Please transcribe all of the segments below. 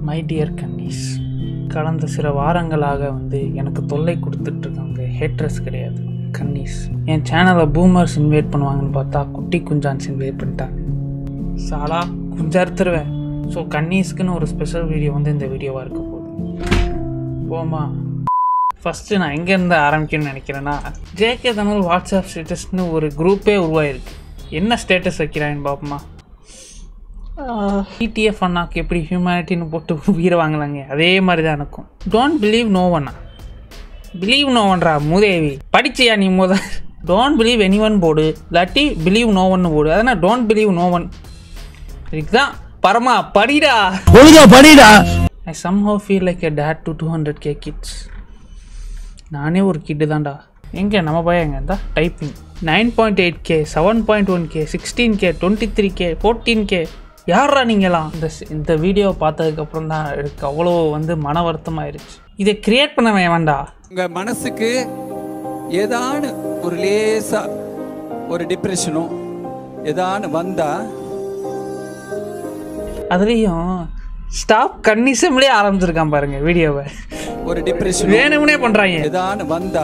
My dear கன்னிஸ் கடந்த சில வாரங்களாக வந்து எனக்கு தொல்லை கொடுத்துட்ருக்காங்க ஹேட்ரஸ் கிடையாது கன்னிஸ் என் சேனலை பூமர்ஸ் இன்வைட் பண்ணுவாங்கன்னு பார்த்தா குட்டி குஞ்சான்ஸ் இன்வைட் பண்ணிட்டாங்க சாலா குஞ்சறுத்துருவேன் ஸோ கன்னிஸ்க்குன்னு ஒரு ஸ்பெஷல் வீடியோ வந்து இந்த வீடியோவாக இருக்க போகுது போமா ஃபஸ்ட்டு நான் எங்கேருந்து ஆரம்பிக்கணும்னு நினைக்கிறேன்னா ஜேகே தமிழ் வாட்ஸ்அப் ஸ்டேட்டஸ்னு ஒரு குரூப்பே உருவாயிருக்கு என்ன ஸ்டேட்டஸ் வைக்கிறான்னு பார்ப்போமா டிடிஎஃப் அண்ணாக்கு எப்படி ஹியூமனிட்டின்னு போட்டு உயிரை வாங்கலாங்க அதே மாதிரி தான் இருக்கும் டோன்ட் பிலீவ் நோ ஒன்னா பிலீவ் நோ ஒன்றா மூதேவி படிச்சியா நீ முத டோன்ட் பிலீவ் எனி ஒன் போடு இல்லாட்டி பிலீவ் நோ ஒன்னு போடு அதனால் டோன்ட் பிலீவ் நோ ஒன் இதுதான் பரமா படிடா ஒழுங்கா படிடா I somehow feel like a dad to two hundred K kids நானே ஒரு கிட்டு தான்டா எங்கே நம்ம பையன் எங்க இருந்தா typing nine point eight K seven point one K sixteen K twenty three K fourteen K யாரா நீங்களாம் இந்த ஸ்- இந்த வீடியோ பார்த்ததுக்கப்புறம் தான் எனக்கு அவ்வளோ வந்து மன வருத்தமாயிருச்சு இதை கிரியேட் பண்ண வேண்டாம்டா உங்க மனசுக்கு ஏதான ஒரு லேசா ஒரு டிப்ரெஷனோ ஏதானு வந்தா அதுலேயும் ஸ்டாப் கன்னிசம்லேயே ஆரம்பிச்சிருக்கான் பாருங்க வீடியோவை ஒரு டிப்ரெஷன் வேணும்னே பண்ணுறாங்க ஏதானு வந்தா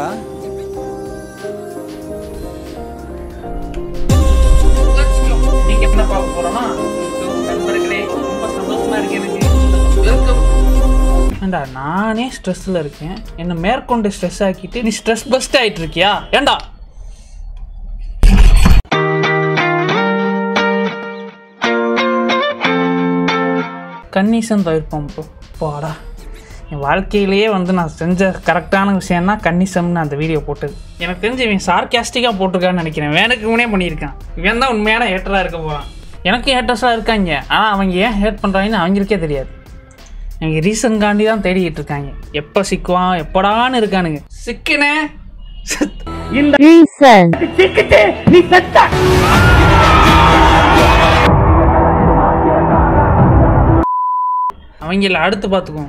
நீங்க என்ன பார்க்க போறோம்னா நண்பர்களே ரொம்ப சந்தோஷமா இருக்கு எனக்கு வெல்கம் ஏண்டா நானே ஸ்ட்ரெஸ்ல இருக்கேன் என்ன மேற்கொண்டு ஸ்ட்ரெஸ் ஆக்கிட்டு நீ ஸ்ட்ரெஸ் பஸ்ட் ஆயிட்டு இருக்கியா ஏண்டா கன்னிசம் தவிர்ப்போம் இப்போ போடா என் வாழ்க்கையிலேயே வந்து நான் செஞ்ச கரெக்டான விஷயம்னா கன்னிசம்னு அந்த வீடியோ போட்டது எனக்கு தெரிஞ்சு இவன் சார்காஸ்டிக்காக போட்டிருக்கான்னு நினைக்கிறேன் வேணுக்கு இவனே பண்ணியிருக்கான் இவன் தான் உண்மையான ஹேட்டராக இருக்க போகிறான் எனக்கு ஹேட்டர்ஸாக இருக்காங்க ஆனால் அவங்க ஏன் ஹேட் பண்ணுறாங்கன்னு அவங்களுக்கே தெரியாது அவங்க ரீசன் காண்டி தான் தேடிக்கிட்டு இருக்காங்க எப்போ சிக்குவான் எப்படான்னு இருக்கானுங்க சிக்கினே செத்- Reason. அவங்கள அடுத்து பார்த்துக்குவோம்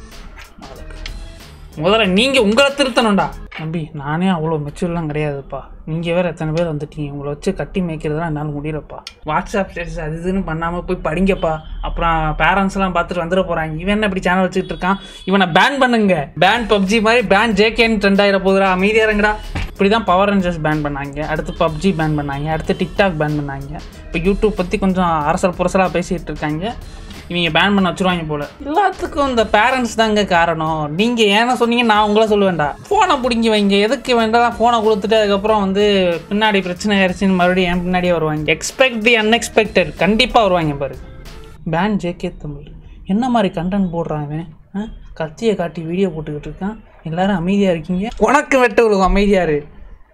முதல்ல நீங்கள் உங்களை திருத்தணும்டா தம்பி நானே அவ்வளோ மெச்சூர்லாம் கிடையாதுப்பா நீங்கள் வேறு எத்தனை பேர் வந்துட்டீங்க உங்களை வச்சு கட்டி மேய்க்கிறதுலாம் என்னால் முடியலப்பா வாட்ஸ்அப் ஸ்டேட்டஸ் அது இதுன்னு பண்ணாமல் போய் படிங்கப்பா அப்புறம் பேரண்ட்ஸ்லாம் பார்த்துட்டு வந்துட போகிறாங்க இவன் என்ன இப்படி சேனல் வச்சுக்கிட்டு இருக்கான் இவனை பேன் பண்ணுங்க பேன் பப்ஜி மாதிரி பேன் ஜேகேன்னு ட்ரெண்ட் ஆகிட போகுதுடா அமைதியாக இருங்கடா இப்படி தான் பவர் ரேஞ்சர்ஸ் பேன் பண்ணாங்க அடுத்து பப்ஜி பேன் பண்ணாங்க அடுத்து டிக்டாக் பேன் பண்ணாங்க இப்போ யூடியூப் பற்றி கொஞ்சம் அரசல் புரசலாக பேசிகிட்டு இருக்காங்க இவங்க பேன் பண்ண வச்சுருவாங்க போல எல்லாத்துக்கும் இந்த பேரண்ட்ஸ் தாங்க காரணம் நீங்கள் ஏன்னா சொன்னீங்க நான் உங்களை சொல்லுவேன்டா ஃபோனை பிடிங்கி வைங்க எதுக்கு வேண்டாம் ஃபோனை கொடுத்துட்டு அதுக்கப்புறம் வந்து பின்னாடி பிரச்சனை ஆயிடுச்சுன்னு மறுபடியும் என் பின்னாடியே வருவாங்க எக்ஸ்பெக்ட் தி அன்எக்ஸ்பெக்டட் கண்டிப்பாக வருவாங்க பாரு பேன் ஜேகே தமிழ் என்ன மாதிரி கண்டென்ட் போடுறான் இவன் ஆ? கத்தியை காட்டி வீடியோ போட்டுக்கிட்டு இருக்கான் எல்லாரும் அமைதியாக இருக்கீங்க உனக்கு வெட்ட விழுகும் அமைதியாக இரு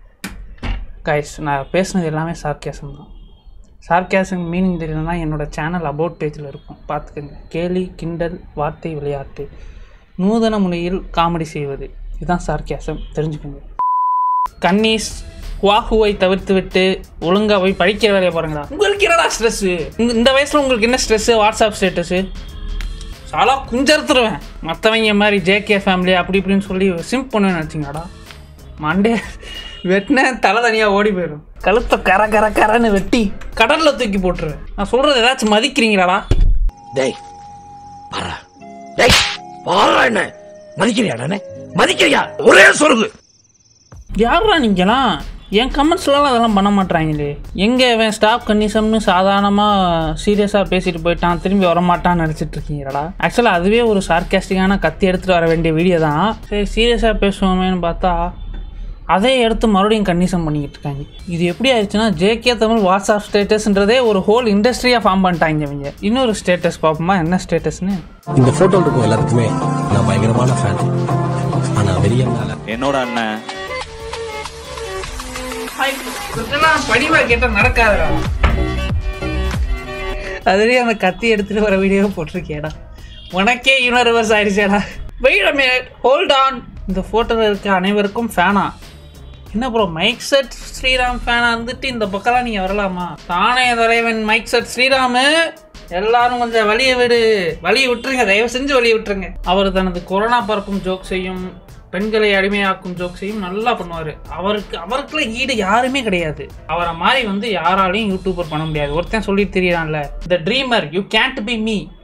கைஸ் நான் பேசுனது எல்லாமே சார்கேசம் தான் சார்கேசம் மீனிங் தெரியலனா என்னோட சேனல் அபவுட் பேஜில் இருக்கும் பார்த்துக்கோங்க கேலி கிண்டல் வார்த்தை விளையாட்டு நூதன முறையில் காமெடி செய்வது இதுதான் சார்கேசம் தெரிஞ்சுக்கோங்க கன்னீஸ் வாஹுவை தவிர்த்து விட்டு ஒழுங்கா போய் படிக்கிற வேலையை பாருங்களா உங்களுக்கு என்னடா ஸ்ட்ரெஸ்ஸு இந்த வயசில் உங்களுக்கு என்ன ஸ்ட்ரெஸ்ஸு வாட்ஸ்அப் ஸ்டேட்டஸு சாலா குஞ்சறுத்துருவேன் மற்றவங்க மாதிரி ஜேகே ஃபேமிலி அப்படி இப்படின்னு சொல்லி சிம்ப் பண்ணுவேன்னு நினச்சிங்களாடா மண்டே வெட்டின தலை தனியாக ஓடி போயிடும் கழுத்தை கர கர கரன்னு வெட்டி கடலில் தூக்கி போட்டுருவேன் நான் சொல்கிறது ஏதாச்சும் மதிக்கிறீங்களாடா டேய் பாரா டேய் பாரா என்ன மதிக்கிறியாடா மதிக்கிறியா ஒரே சொல்லுங்க யாரா நீங்களாம் என் கமெண்ட்ஸ்லாம் அதெல்லாம் பண்ண மாட்றாங்களே எங்கே இவன் ஸ்டாப் கண்டிஷன்னு சாதாரணமாக சீரியஸாக பேசிட்டு போயிட்டான் திரும்பி வரமாட்டான்னு நினச்சிட்டு இருக்கீங்களாடா ஆக்சுவலாக அதுவே ஒரு சார்காஸ்டிக்கான கத்தி எடுத்துகிட்டு வர வேண்டிய வீடியோ தான் சரி சீரியஸாக பேசுவோமேன்னு பார்த்தா அதே எடுத்து மறுபடியும் கண்டிஷன் பண்ணிக்கிட்டு இருக்காங்க இது எப்படி ஆயிடுச்சுன்னா ஜேகே தமிழ் வாட்ஸ்அப் ஸ்டேட்டஸ்ன்றதே ஒரு ஹோல் இண்டஸ்ட்ரியாக ஃபார்ம் பண்ணிட்டாங்க இவங்க இன்னொரு ஸ்டேட்டஸ் பார்ப்போமா என்ன ஸ்டேட்டஸ்னு இந்த போட்டோல இருக்கும் எல்லாத்துக்குமே நான் பயங்கரமான ஃபேன் ஆனா வெறியனால என்னோட அண்ணன் இதெல்லாம் படிவா கேட்டா நடக்காதுடா அதுலயே அந்த கத்தி எடுத்துட்டு வர வீடியோ போட்டிருக்கேடா உனக்கே யூனிவர்ஸ் ஆயிடுச்சேடா wait a minute hold on இந்த ஃபோட்டோவில் இருக்க அனைவருக்கும் ஃபேனா என்ன ப்ரோ மைக் செட் ஸ்ரீராம் ஃபேனா இருந்துட்டு இந்த பக்கம்லாம் நீங்கள் வரலாமா தானே தலைவன் மைக் செட் ஸ்ரீராமு எல்லாரும் கொஞ்சம் வழியை விடு வழியை விட்டுருங்க தயவு செஞ்சு வழியை விட்டுருங்க அவர் தனது கொரோனா பரப்பும் ஜோக் செய்யும் பெண்களை அடிமையாக்கும் ஜோக் செய்யும் நல்லா பண்ணுவார் அவருக்கு அவருக்குள்ள ஈடு யாருமே கிடையாது அவரை மாதிரி வந்து யாராலையும் யூடியூபர் பண்ண முடியாது ஒருத்தன் சொல்லிட்டு தெரியறான்ல the dreamer you can't be me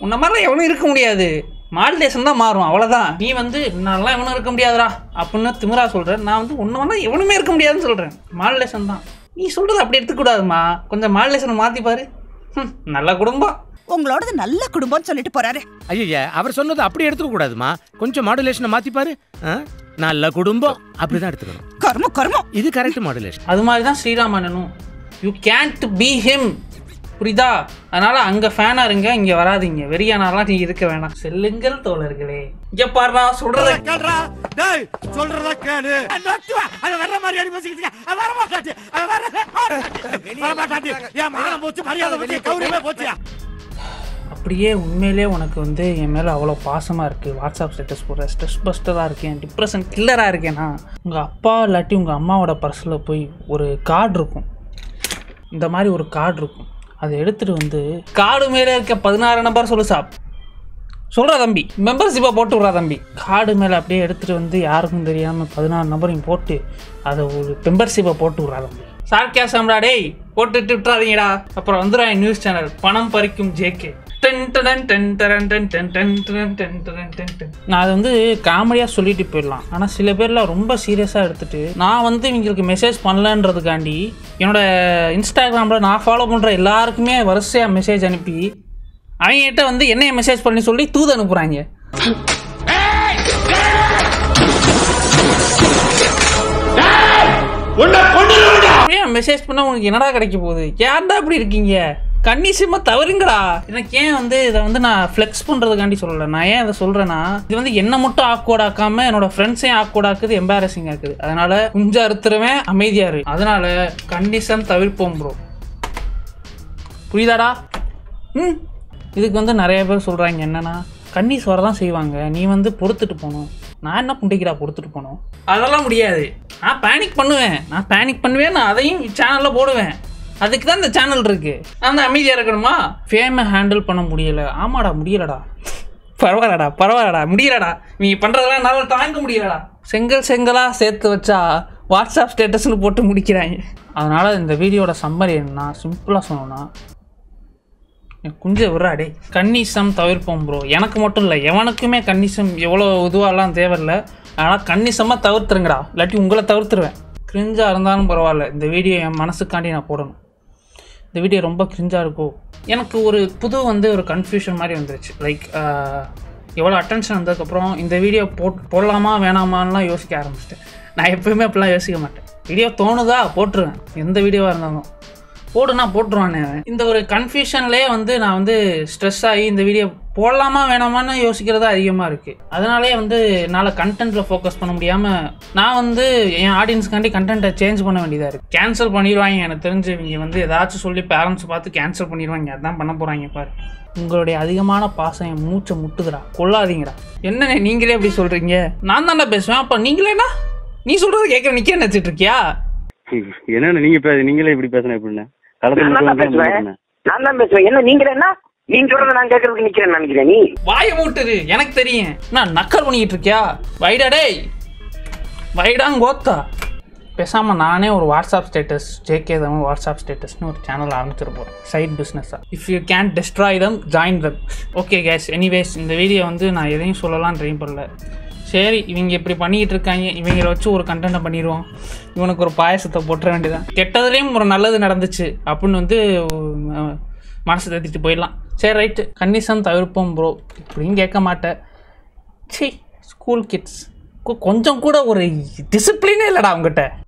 உன்ன மாதிரிலாம் எவனும் இருக்க முடியாது மாடுலேஷன் தான் மாறும் அவ்வளோதான் நீ வந்து நான்லாம் எவனும் இருக்க முடியாதுடா அப்படின்னு திமிரா சொல்கிறேன் நான் வந்து ஒன்று வேணா எவனுமே இருக்க முடியாதுன்னு சொல்கிறேன் மாடுலேஷன் தான் நீ சொல்கிறது அப்படி எடுத்துக்கூடாதுமா கொஞ்சம் மாடுலேஷனை மாற்றி பாரு ஹம், நல்ல குடும்பம் உங்களோடது நல்ல குடும்பம்னு சொல்லிட்டு போறாரு ஐயா அவர் சொன்னது அப்படி எடுத்துக்க கூடாதுமா கொஞ்சம் மாடுலேஷனை மாத்தி பாரு ஆ? நல்ல குடும்பம் அப்படிதான் எடுத்துக்கணும் கர்மம் கர்மம் இது கரெக்ட் மாடுலேஷன் அது மாதிரி தான் ஸ்ரீராமனனும் யூ கேன்ட் பி ஹிம் புரியுதா அதனால அங்க ஃபேனா இருங்க இங்க வராதீங்க வெறியானாலாம் நீங்க இருக்க வேணாம் செல்லுங்கள் தோழர்களே இங்க பாருடா சொல்றத சொல்றதா கேளு அது வர்ற மாதிரி அடி பேசிக்கிட்டு அது வர மாட்டாச்சு அது வர வர மாட்டாச்சு என் மானம் போச்சு மரியாதை போச்சு கௌரவமே போச்சு அப்படியே உண்மையிலே உனக்கு வந்து என் மேலே அவ்வளோ பாசமாக இருக்குது வாட்ஸ்அப் ஸ்டேட்டஸ் போடுற ஸ்ட்ரெஸ் பஸ்டராக இருக்கேன் டிப்ரெஷன் கில்லராக இருக்கேன்னா உங்கள் அப்பா இல்லாட்டி உங்கள் அம்மாவோட பர்ஸில் போய் ஒரு கார்டு இருக்கும் இந்த மாதிரி ஒரு கார்டு இருக்கும் அதை எடுத்துகிட்டு வந்து கார்டு மேலே இருக்க பதினாறு நம்பர் சொல்லு சாப் சொல்கிறா தம்பி மெம்பர்ஷிப்பை போட்டு விட்றா தம்பி கார்டு மேலே அப்படியே எடுத்துகிட்டு வந்து யாருக்கும் தெரியாமல் பதினாறு நம்பரையும் போட்டு அதை ஒரு மெம்பர்ஷிப்பை போட்டு விட்றா தம்பி சார்கேசம்டா டேய் போட்டுட்டு விட்றாதீங்கடா அப்புறம் வந்துடுறேன் நியூஸ் சேனல் பணம் பறிக்கும் ஜேகே டென் டடன் டென் டடன் டென் டென் டென் டடன் டென் டடன் டென் டென் நான் அதை வந்து காமெடியாக சொல்லிட்டு போயிடலாம் ஆனால் சில பேர்லாம் ரொம்ப சீரியஸாக எடுத்துட்டு நான் வந்து இவங்களுக்கு மெசேஜ் பண்ணலன்றதுக்காண்டி என்னோட இன்ஸ்டாகிராமில் நான் ஃபாலோ பண்ணுற எல்லாருக்குமே வரிசையாக மெசேஜ் அனுப்பி அவங்ககிட்ட வந்து என்னைய மெசேஜ் பண்ணி சொல்லி தூது அனுப்புகிறாங்க அப்படியே மெசேஜ் பண்ணால் உனக்கு என்னடா கிடைக்க போகுது ஏன்டா இப்படி இருக்கீங்க கன்னிசியமா தவறுங்கடா எனக்கு ஏன் வந்து இதை வந்து நான் ஃப்ளெக்ஸ் பண்ணுறதுக்காண்டி சொல்லலை நான் ஏன் இதை சொல்கிறேன்னா இது வந்து என்ன மட்டும் ஆக்வர்ட் ஆக்காம என்னோட ஃப்ரெண்ட்ஸையும் ஆக்வர்ட் ஆக்குது எம்பாரசிங் ஆக்குது அதனால குஞ்சா அறுத்துருவேன் அமைதியா இரு அதனால கண்டிஷன் தவிர்ப்போம் ப்ரோ புரியுதாடா ம் இதுக்கு வந்து நிறைய பேர் சொல்கிறாங்க என்னன்னா கன்னீஸ் வர தான் செய்வாங்க நீ வந்து பொறுத்துட்டு போகணும் நான் என்ன புண்டிக்கிறா பொறுத்துட்டு போகணும் அதெல்லாம் முடியாது நான் பேனிக் பண்ணுவேன் நான் பேனிக் பண்ணுவேன் நான் அதையும் சேனலில் போடுவேன் அதுக்கு தான் இந்த சேனல் இருக்கு நான் தான் அமைதியாக இருக்கணுமா ஃபேமை ஹேண்டில் பண்ண முடியல ஆமாடா முடியலடா பரவாயில்லடா பரவாயில்லடா முடியலடா நீ பண்ணுறதெல்லாம் என்னால் தாங்க முடியலடா செங்கல் செங்கலாக சேர்த்து வச்சா வாட்ஸ்அப் ஸ்டேட்டஸ்னு போட்டு முடிக்கிறாங்க அதனால் இந்த வீடியோட சம்மரி என்ன சிம்பிளாக சொன்னோன்னா என் குஞ்ச விட்றா டே கன்னிசம் தவிர்ப்போம் ப்ரோ எனக்கு மட்டும் இல்லை எவனுக்குமே கன்னிசம் எவ்வளோ இதுவாலாம் தேவையில்லை ஆனால் கன்னிசமாக தவிர்த்துருங்கடா இல்லாட்டி உங்களை தவிர்த்துருவேன் கிரிஞ்சாக இருந்தாலும் பரவாயில்ல இந்த வீடியோ என் மனசுக்காண்டி நான் போடணும் இந்த வீடியோ ரொம்ப கிரிஞ்சாக இருக்கோ எனக்கு ஒரு புது வந்து ஒரு கன்ஃபியூஷன் மாதிரி வந்துருச்சு லைக் எவ்வளோ அட்டென்ஷன் வந்ததுக்கப்புறம் இந்த வீடியோ போட் போடலாமா வேணாமான்லாம் யோசிக்க ஆரம்பிச்சிட்டேன் நான் எப்பயுமே அப்படிலாம் யோசிக்க மாட்டேன் வீடியோ தோணுதா போட்டுருவேன் எந்த வீடியோவாக இருந்தாலும் போடுனா போட்டுருவானே அவன். இந்த ஒரு கன்ஃபியூஷன்லேயே வந்து நான் வந்து ஸ்ட்ரெஸ் ஆகி இந்த வீடியோ போடலாமா வேணாமான்னு யோசிக்கிறது அதிகமாக இருக்குது அதனாலே வந்து என்னால் கண்டென்ட்டில் ஃபோக்கஸ் பண்ண முடியாமல் நான் வந்து என் ஆடியன்ஸ்க்காண்டி கண்டென்ட்டை சேஞ்ச் பண்ண வேண்டியதாக இருக்குது கேன்சல் பண்ணிடுவாங்க எனக்கு தெரிஞ்சு இவங்க வந்து ஏதாச்சும் சொல்லி பேரண்ட்ஸ் பார்த்து கேன்சல் பண்ணிடுவாங்க அதான் பண்ண போகிறாங்க பாரு உங்களுடைய அதிகமான பாசம் என் மூச்சை முட்டுதுடா கொள்ளாதீங்கடா என்னண்ணே நீங்களே எப்படி சொல்கிறீங்க நான் தானே பேசுவேன் அப்போ நீங்களேனா நீ சொல்கிறது கேட்குற நிற்க நினச்சிட்டு இருக்கியா என்னண்ணே நீங்க பே நீங்களே இப்படி பேசுனா எப்படிண்ணே களத்துல நான் தான் நிக்கிறவங்க பேசுவேன் என்னண்ணே? நான் தான் பேசுவேன் என்ன நீங்க என்ன நீங்க சொல்றத நான் கேட்கறதுக்கு நிக்கிறேன் நினைக்கிறேன் நீ வாய மூட்டுரு எனக்கு தெரியும் நான் நக்கல் பண்ணிக்கிட்டு இருக்கியா வைடா டேய் வைடாங்கோத்தா பேசாமல் நானே ஒரு வாட்ஸ்அப் ஸ்டேட்டஸ் ஜேகே தம் வாட்ஸ்அப் ஸ்டேட்டஸ்னு ஒரு சேனல் ஆரம்பிச்சிட போகிறேன் சைட் பிஸ்னஸாக if you can destroy them join them okay guys anyways இந்த வீடியோ வந்து நான் எதையும் சொல்லலாம் ட்ரை பண்ணல சரி இவங்க இப்படி பண்ணிக்கிட்டு இருக்காங்க இவங்களை வச்சு ஒரு கண்டென்ட்டை பண்ணிடுவோம் இவனுக்கு ஒரு பாயசத்தை போட்டுற வேண்டியதான் கெட்டதுலேயும் ஒரு நல்லது நடந்துச்சு அப்படின்னு வந்து அஹ், மனசு தேத்திட்டு போயிடலாம் சரி ரைட்டு கண்டிஷன் தவிர்ப்போம் ப்ரோ இப்படின்னு கேட்க மாட்டேன் சி ஸ்கூல் கிட்ஸ் கொஞ்சம் கூட ஒரு டிசிப்ளினே இல்லைடா அவங்ககிட்ட